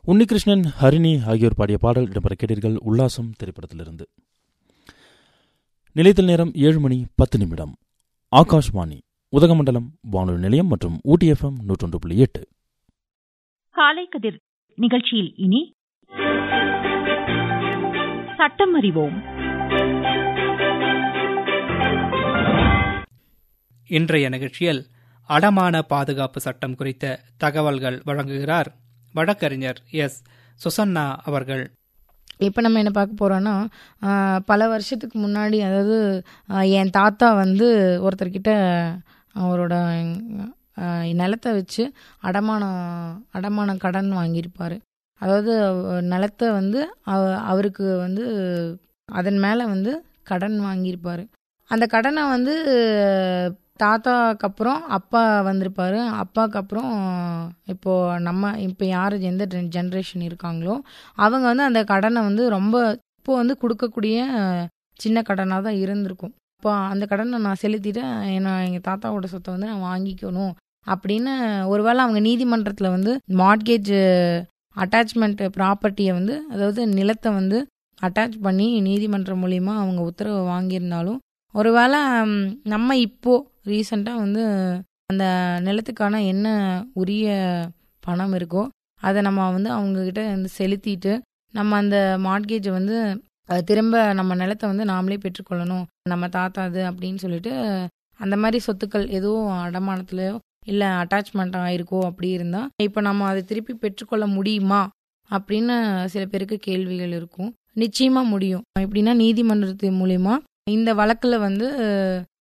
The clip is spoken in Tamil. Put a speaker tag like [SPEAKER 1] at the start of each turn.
[SPEAKER 1] உன்னிகிருஷ்ணன் ஹரிணி ஆகியோர் பாடிய பாடல் இடம்பெற கேட்டீர்கள் உல்லாசம் திரைப்படத்திலிருந்து நிலையத்தில் நேரம் ஏழு மணி பத்து நிமிடம் ஆகாஷ்வாணி உதகமண்டலம் வானொலி நிலையம் மற்றும் ஊட்டி எஃப்எம் நூற்றொன்று புள்ளி எட்டு
[SPEAKER 2] காலை கதிர் நிகழ்ச்சியில் இனி சட்டம் அறிவோம்
[SPEAKER 3] இன்றைய நிகழ்ச்சியில் அடமான பாதுகாப்பு சட்டம் குறித்த தகவல்கள் வழங்குகிறார் வழக்கறிஞர் எஸ் சுசன்னா அவர்கள்
[SPEAKER 4] இப்போ நம்ம என்ன பார்க்க போகிறோன்னா பல வருஷத்துக்கு முன்னாடி அதாவது ஆஹ், என் தாத்தா வந்து ஒருத்தர்கிட்ட அவரோட ஆஹ், நிலத்தை வச்சு அடமானம் அடமான கடன் வாங்கியிருப்பார் அதாவது அவ- நிலத்தை வந்து அவ- அவருக்கு வந்து அதன் மேலே வந்து கடன் வாங்கியிருப்பார் அந்த கடனை வந்து தாத்தாக்கு அப்புறம் அப்பா வந்திருப்பாரு அப்பாவுக்கு அப்புறம் இப்போ நம்ம இப்போ யார் எந்த ஜென்ரேஷன் இருக்காங்களோ அவங்க வந்து அந்த கடனை வந்து ரொம்ப இப்போ வந்து கொடுக்கக்கூடிய சின்ன கடனாக தான் இருந்திருக்கும் இப்போ அந்த கடனை நான் செலுத்திட்டு என்ன எங்கள் தாத்தாவோட சொத்தை வந்து நான் வாங்கிக்கணும் அப்படின்னு ஒருவேளை அவங்க நீதிமன்றத்தில் வந்து மார்ட்கேஜ் அட்டாச்மெண்ட் ப்ராப்பர்ட்டியை வந்து அதாவது நிலத்தை வந்து அட்டாச் பண்ணி நீதிமன்றம் மூலியமா அவங்க உத்தரவு வாங்கியிருந்தாலும் ஒருவேளை ம், நம்ம இப்போ ரீசண்டாக வந்து அந்த நிலத்துக்கான என்ன உரிய பணம் இருக்கோ அதை நம்ம வந்து அவங்கக்கிட்ட வந்து செலுத்திட்டு நம்ம அந்த மார்ட்கேஜை வந்து அது திரும்ப நம்ம நிலத்தை வந்து நாமளே பெற்றுக்கொள்ளணும் நம்ம தாத்தாது அப்படின்னு சொல்லிட்டு அந்த மாதிரி சொத்துக்கள் எதுவும் அடமானத்துலையோ இல்லை அட்டாச்மெண்ட் ஆயிருக்கோ அப்படி இருந்தால் இப்போ நம்ம அதை திருப்பி பெற்றுக்கொள்ள முடியுமா அப்படின்னு சில பேருக்கு கேள்விகள் இருக்கும் நிச்சயமா முடியும் எப்படின்னா நீதிமன்றத்தின் மூலியமா இந்த வழக்கில் வந்து